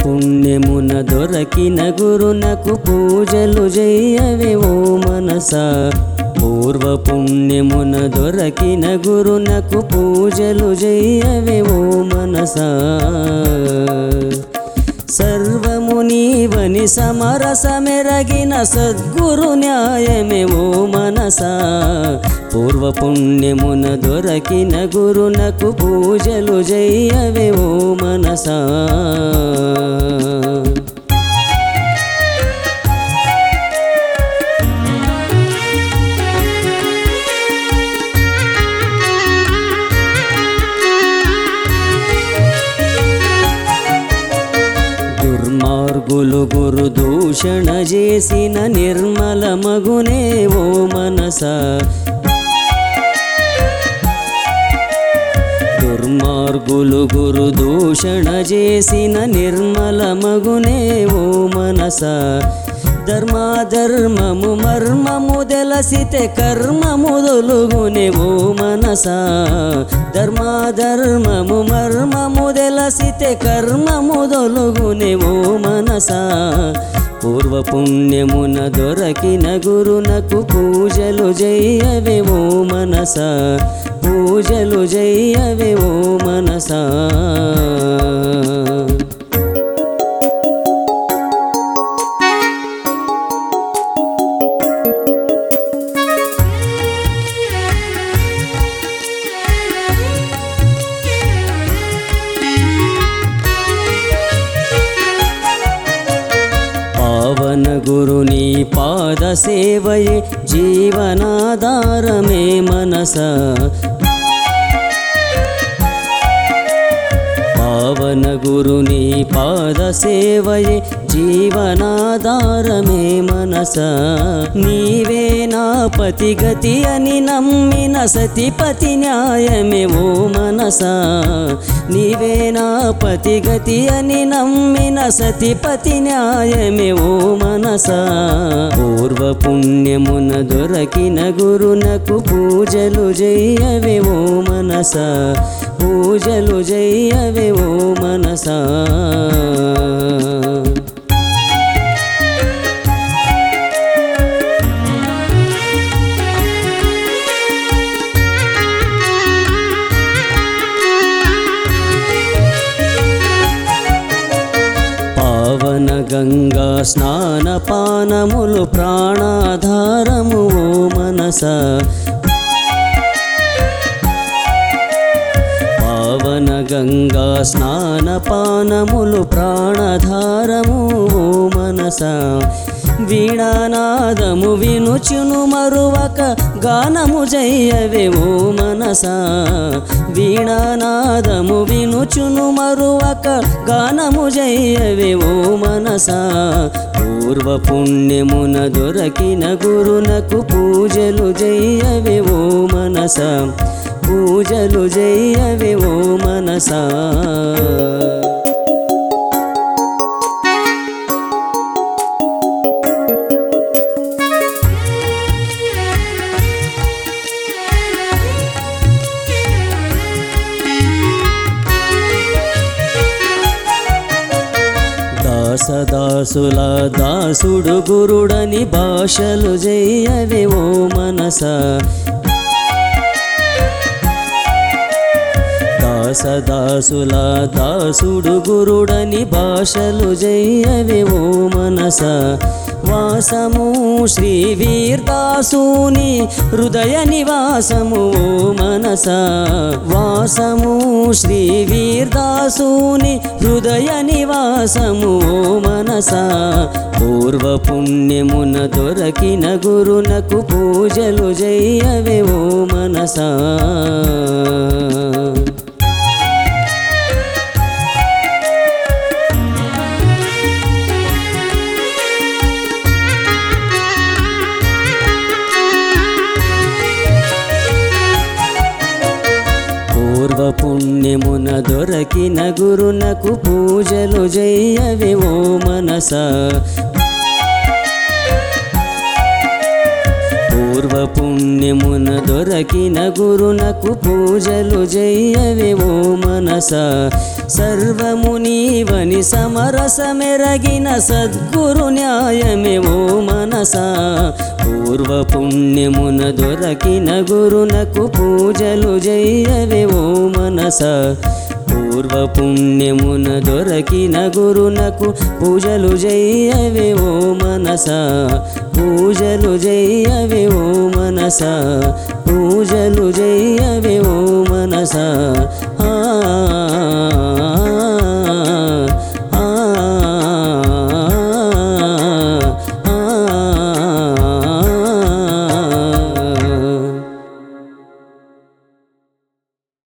పుణ్యమున దొరకిన గురునకు పూజలు జయ్యవే ఓ మనస పూర్వ పుణ్యమున దొరకిన గురునకు పూజలు జయ్యవే ఓ మనస సర్వము నీవని సమరసమెరగిన సద్గురు న్యాయమే ఓ మనస పూర్వ పుణ్యమున దొరకిన గురునకు పూజలు జయ్యవే ఓ మనసా దుర్మార్గులు గురు దూషణ చేసిన నిర్మల మగునే ఓ మనస దుర్మార్గులు గురు దూషణ చేసిన నిర్మల మగునే ఓ మనస ధర్మాధర్మము మర్మము తెలసితే కర్మము దొలుగునే ఓ మనస ధర్మాధర్మము మర్మము తెలసితే కర్మము దొలుగునే ఓ మనస పూర్వ పుణ్యమున దొరకిన గురునకు పూజలు జయ్యవే ఓ మనస పూజలు జయ్యవే ఓ మనసా పావన గురుని పాద సేవయే జీవనాధారమే మనస పావన గురుని పాద సేవయే జీవనాధారమే మనస నీవే నా పతిగతి అని నమ్మిన సతిపతి న్యాయమే ఓ మనస నీవే నా పతిగతి అని నమ్మిన సతిపతి న్యాయమే ఓ మనస పూర్వ పుణ్యమున దొరకిన గురునకు పూజలు జయ్యవే ఓ మనస పూజలు జయ్యవే ఓ మనసా పావన గంగా స్నాన పానములు ప్రాణాధారము ఓ మనస పావన గంగా స్నాన పానములు ప్రాణధారము ఓ మనస వీణానాదము వినుచును మరువక గానము జయ్యవే ఓ మనస వీణానాదము వినుచును మరువక గానము జయ్యవే ఓ మనస పూర్వ పుణ్యమున దొరకిన గురునకు పూజలు జయ్యవే ఓ మనస పూజలు జయ్యవే ఓ మనసా దాసదాసుల దాసుడు గురుడని భాషలు జయ్యవే ఓ మనస దాసదాసుల దాసుడు గురుడని భాషలు జయ్యవే ఓ మనస వాసము శ్రీ వీర్దాసుని హృదయ నివాసము ఓ మనస వాసము శ్రీ వీర్దాసుని హృదయ నివాసము ఓ మనస పూర్వ పుణ్యమున దొరకిన గురునకు పూజలు జయ్యవే ఓ మనసా పూర్వ పుణ్యమున దొరకిన గురునకు పూజలు జయ్యవే ఓ మనస పూర్వ పుణ్యమున దొరకిన గురునకు పూజలు జయ్యవే ఓ మనస సర్వము నీవని సమరసమెరగిన సద్గురు న్యాయమే ఓ మనస పూర్వ పుణ్యమున దొరకిన గురునకు పూజలు జయ్యవే ఓ మనస పూర్వ పుణ్యమున దొరకిన గురునకు పూజలు జయ్యవే ఓ మనస పూజలు జయ్యవే ఓ మనస పూజలు జయ్యవే ఓ మనస ఆ